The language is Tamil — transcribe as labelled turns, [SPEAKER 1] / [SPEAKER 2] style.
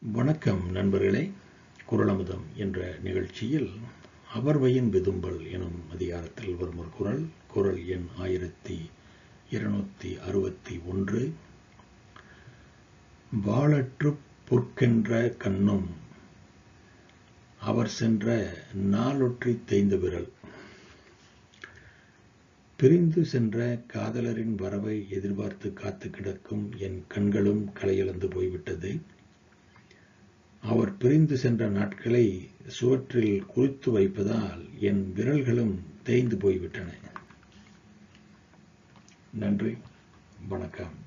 [SPEAKER 1] வணக்கம் நண்பர்களே குரலமுதம் என்ற நிகழ்ச்சியில் அவர்வையின் விதும்பல் எனும் அதிகாரத்தில் வரும் ஒரு குரல் குரல் எண் ஆயிரத்தி இருநூத்தி அறுபத்தி ஒன்று வாழற்று பொற்கென்ற கண்ணும் அவர் சென்ற நாளொற்றி தேய்ந்த விரல் பிரிந்து சென்ற காதலரின் வரவை எதிர்பார்த்து காத்து கிடக்கும் என் கண்களும் கலையிழந்து போய்விட்டது அவர் பிரிந்து சென்ற நாட்களை சுவற்றில் குறித்து வைப்பதால் என் விரல்களும் தேய்ந்து போய்விட்டன நன்றி வணக்கம்